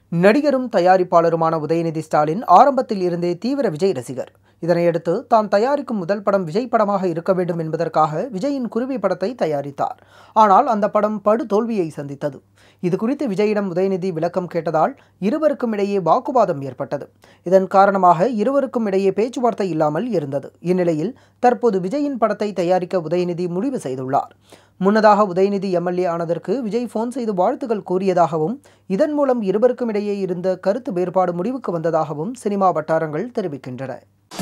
நடிகரும் தயாரிப்பாளருமான உதயநிதி ஸ்டாலின் ஆரம்பத்தில் இருந்தே தீவிர விஜய் ரசிகர் இதனையடுத்து தான் தயாரிக்கும் முதல் படம் விஜய் படமாக இருக்க வேண்டும் என்பதற்காக விஜயின் குருவி படத்தை தயாரித்தார் ஆனால் அந்த படம் படு தோல்வியை சந்தித்தது இது குறித்து விஜயிடம் உதயநிதி விளக்கம் கேட்டதால் இருவருக்கும் இடையே வாக்குவாதம் ஏற்பட்டது இதன் காரணமாக இருவருக்கும் இடையே பேச்சுவார்த்தை இல்லாமல் இருந்தது இந்நிலையில் தற்போது விஜயின் படத்தை தயாரிக்க உதயநிதி முடிவு செய்துள்ளார் முன்னதாக உதயநிதி எம்எல்ஏ ஆனதற்கு விஜய் ஃபோன் செய்து வாழ்த்துக்கள் கூறியதாகவும் இதன் மூலம் இருவருக்கும் இடையே இருந்த கருத்து வேறுபாடு முடிவுக்கு வந்ததாகவும் சினிமா வட்டாரங்கள் தெரிவிக்கின்றன